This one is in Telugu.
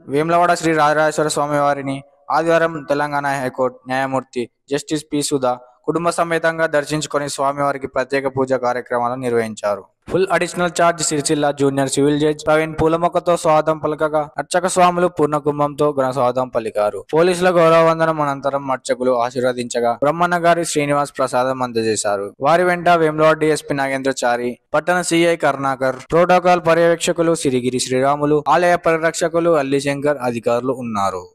వేములవాడ శ్రీ రాజరాజేశ్వర స్వామి వారిని ఆదివారం తెలంగాణ హైకోర్టు న్యాయమూర్తి జస్టిస్ పి సుధా కుటుంబ సమేతంగా దర్శించుకొని స్వామివారికి ప్రత్యేక పూజ కార్యక్రమాలను నిర్వహించారు full additional charge Sircilla junior civil judge Praveen పూలమొక్కతో స్వాగతం పలకగా అర్చక స్వాములు పూర్ణ కుంభంతో ఘన స్వాగతం పలికారు పోలీసుల గౌరవ వందనం అనంతరం అర్చకులు ఆశీర్వదించగా బ్రహ్మన్న గారి శ్రీనివాస్ ప్రసాదం అందజేశారు వారి వెంట వేములవాడ డిఎస్పీ నాగేంద్రచారి పట్టణ సిఐ కరుణాకర్ ప్రోటోకాల్ పర్యవేక్షకులు సిరిగిరి శ్రీరాములు ఆలయ పరిరక్షకులు అల్లి శంకర్ అధికారులు ఉన్నారు